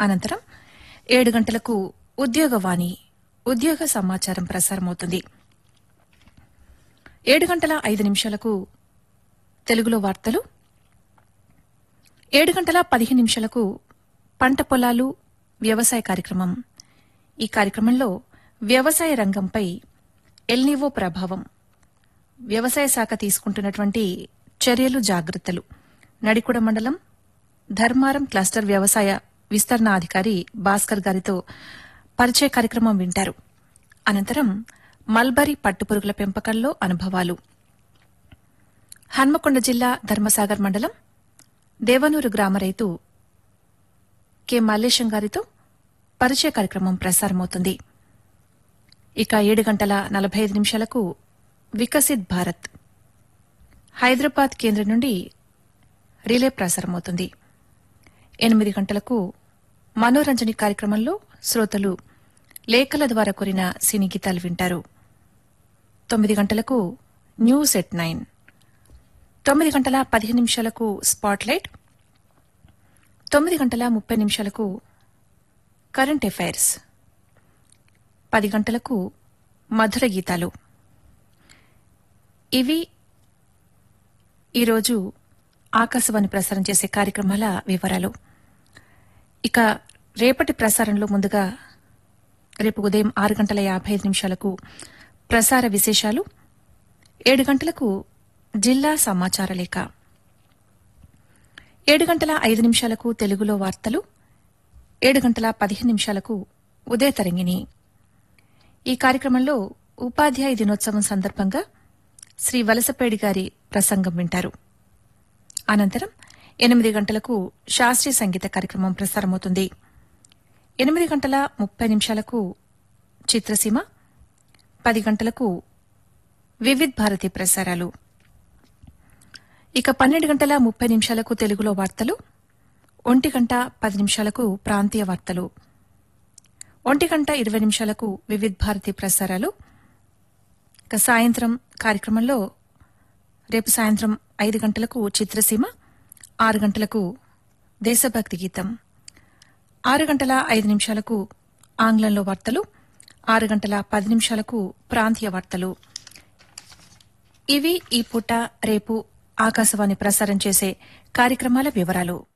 అనంతరం ఏడు గంటలకు ఉద్యోగవాణి ఉద్యోగ సమాచారం ప్రసారమవుతుంది ఏడు గంటల ఐదు నిమిషాలకు తెలుగులో వార్తలు ఏడు గంటల పదిహేను నిమిషాలకు పంట పొలాలు వ్యవసాయ కార్యక్రమం ఈ కార్యక్రమంలో వ్యవసాయ రంగంపై ఎల్నివో ప్రభావం వ్యవసాయ శాఖ తీసుకుంటున్నటువంటి చర్యలు జాగ్రత్తలు నడికుడ మండలం ధర్మారం క్లస్టర్ వ్యవసాయ విస్తరణ అధికారి భాస్కర్ గారితో పరిచయ కార్యక్రమం వింటారు అనంతరం మల్బరీ పట్టుపురుగుల పెంపకంలో అనుభవాలు హన్మకొండ జిల్లా ధర్మసాగర్ మండలం దేవనూరు గ్రామ రైతు కె మల్లేశం గారితో పరిచయ కార్యక్రమం ప్రసారమవుతుంది ఇక ఏడు గంటల నలభై ఐదు నిమిషాలకు వికసిత్ భారత్ హైదరాబాద్ కేంద్రం నుండి రిలే ప్రసారమవుతుంది ఎనిమిది గంటలకు మనోరంజని కార్యక్రమంలో శ్రోతలు లేఖల ద్వారా కోరిన సినీ గీతాలు వింటారు తొమ్మిది గంటలకు న్యూస్ ఎట్ నైన్ తొమ్మిది గంటల పదిహేను నిమిషాలకు స్పాట్లైట్ తొమ్మిది గంటల ముప్పై నిమిషాలకు కరెంట్ అఫైర్స్ పది గంటలకు మధుర గీతాలు ఇవి ఈరోజు ఆకాశవాణి ప్రసారం చేసే కార్యక్రమాల వివరాలు ఇక రేపటి ప్రసారంలో ముందుగా రేపు ఉదయం ఆరు గంటల యాభై ఐదు నిమిషాలకు ప్రసార విశేషాలు ఏడు గంటలకు జిల్లా సమాచార లేఖ ఏడు గంటల ఐదు నిమిషాలకు తెలుగులో వార్తలు ఏడు గంటల పదిహేను నిమిషాలకు ఉదయ తరంగిణి ఈ కార్యక్రమంలో ఉపాధ్యాయ దినోత్సవం సందర్భంగా శ్రీ వలసపేడి గారి ప్రసంగం వింటారు అనంతరం ఎనిమిది గంటలకు శాస్త్రీయ సంగీత కార్యక్రమం ప్రసారమవుతుంది ఎనిమిది గంటల ముప్పై నిమిషాలకు చిత్రసీమ పది గంటలకు వివిధ్ భారతి ప్రసారాలు ఇక పన్నెండు గంటల ముప్పై నిమిషాలకు తెలుగులో వార్తలు ఒంటి గంట పది నిమిషాలకు ప్రాంతీయ వార్తలు ఒంటి గంట ఇరవై నిమిషాలకు వివిధ్ భారతి ప్రసారాలు ఇక సాయంత్రం కార్యక్రమంలో రేపు సాయంత్రం ఐదు గంటలకు చిత్రసీమ ఆరు గంటలకు దేశభక్తి గీతం ఆరు గంటల ఐదు నిమిషాలకు ఆంగ్లంలో వార్తలు ఆరు గంటల పది నిమిషాలకు ప్రాంతీయ వార్తలు ఇవి ఈ పూట రేపు ఆకాశవాణి ప్రసారం చేసే కార్యక్రమాల వివరాలు